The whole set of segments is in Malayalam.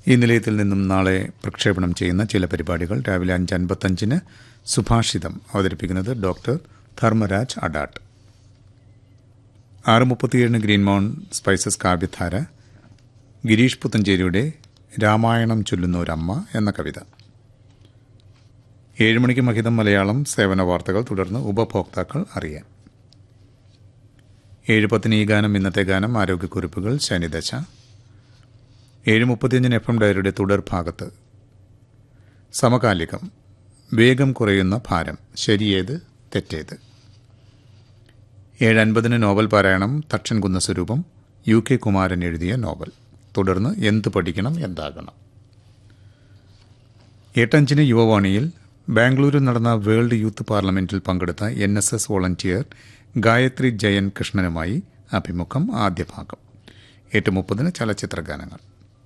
ഈ നിലയത്തിൽ നിന്നും നാളെ പ്രക്ഷേപണം ചെയ്യുന്ന ചില പരിപാടികൾ രാവിലെ അഞ്ച് അൻപത്തഞ്ചിന് സുഭാഷിതം അവതരിപ്പിക്കുന്നത് ഡോക്ടർ ധർമ്മരാജ് അഡാട്ട് ആറ് മുപ്പത്തിയേഴിന് ഗ്രീൻ മൗൺ സ്പൈസസ് കാവ്യധാര ഗിരീഷ് പുത്തഞ്ചേരിയുടെ രാമായണം ചൊല്ലുന്ന ഒരമ്മ എന്ന കവിത ഏഴ് മണിക്ക് മഹിതം മലയാളം സേവന വാർത്തകൾ തുടർന്ന് ഉപഭോക്താക്കൾ അറിയാൻ ഏഴ് പത്തിന് ഈ ഗാനം ഇന്നത്തെ ഗാനം ആരോഗ്യക്കുറിപ്പുകൾ ശനിദശ ഏഴ് മുപ്പത്തിയഞ്ചിന് എഫ് എം ഡയറിയുടെ തുടർ ഭാഗത്ത് സമകാലികം വേഗം കുറയുന്ന ഭാരം ശരിയേത് തെറ്റേത് ഏഴ് അൻപതിന് നോവൽ പാരായണം തക്ഷൻ കുന്ന സ്വരൂപം യു കെ കുമാരൻ എഴുതിയ നോവൽ തുടർന്ന് എന്ത് പഠിക്കണം എന്താകണം എട്ടഞ്ചിന് യുവവാണിയിൽ ബാംഗ്ലൂരിൽ നടന്ന വേൾഡ് യൂത്ത് പാർലമെന്റിൽ പങ്കെടുത്ത N S S volunteer Gayathri Jayan കൃഷ്ണനുമായി അഭിമുഖം ആദ്യ ഭാഗം എട്ട് മുപ്പതിന് ചലച്ചിത്ര ഗാനങ്ങൾ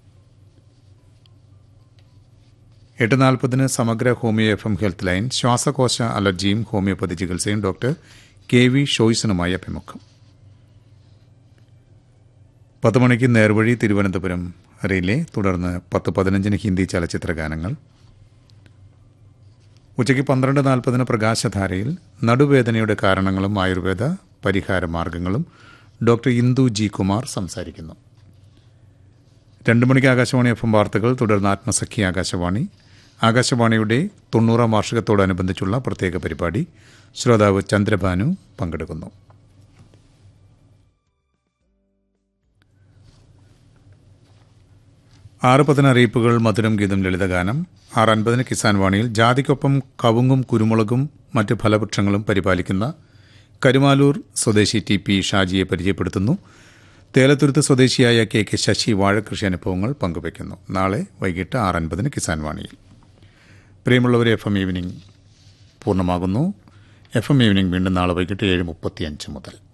എട്ട് നാൽപ്പതിന് സമഗ്ര ഹോമിയോ എഫ് എം ഹെൽത്ത് ലൈൻ ശ്വാസകോശ അലർജിയും ഹോമിയോപ്പതി ചികിത്സയും ഡോക്ടർ കെ വി ഷോയ്സനുമായി അഭിമുഖം പത്ത് മണിക്ക് നേർവഴി തിരുവനന്തപുരം റിലേ തുടർന്ന് പത്ത് പതിനഞ്ചിന് ഹിന്ദി ചലച്ചിത്ര ഗാനങ്ങൾ ഉച്ചയ്ക്ക് പന്ത്രണ്ട് നാൽപ്പതിന് പ്രകാശധാരയിൽ നടുവേദനയുടെ കാരണങ്ങളും ആയുർവേദ പരിഹാര മാർഗങ്ങളും ഡോക്ടർ ഇന്ദു ജി കുമാർ സംസാരിക്കുന്നു രണ്ടു മണിക്ക് ആകാശവാണി എഫ് എം വാർത്തകൾ തുടർന്ന് ആത്മസഖി ആകാശവാണി ആകാശവാണിയുടെ തൊണ്ണൂറാം വാർഷികത്തോടനുബന്ധിച്ചുള്ള പ്രത്യേക പരിപാടി ശ്രോതാവ് ചന്ദ്രഭാനു പങ്കെടുക്കുന്നു ആറ് പതിന് അറിയിപ്പുകൾ മധുരം ഗീതം ലളിതഗാനം ആറ് അൻപതിന് കിസാൻ വാണിയിൽ ജാതിക്കൊപ്പം കവുങ്ങും കുരുമുളകും മറ്റ് ഫലവൃക്ഷങ്ങളും പരിപാലിക്കുന്ന കരുമാലൂർ സ്വദേശി ടി പി ഷാജിയെ പരിചയപ്പെടുത്തുന്നു തേലത്തുരുത്ത് സ്വദേശിയായ കെ കെ ശശി വാഴകൃഷി അനുഭവങ്ങൾ പങ്കുവയ്ക്കുന്നു നാളെ വൈകിട്ട് ആറ് അൻപതിന് കിസാൻ വാണിയിൽ പ്രിയമുള്ളവരെ എഫ് എം ഈവനിംഗ് പൂർണ്ണമാകുന്നു എഫ് എം ഈവനിംഗ് വീണ്ടും നാളെ വൈകിട്ട് ഏഴ് മുപ്പത്തിയഞ്ച് മുതൽ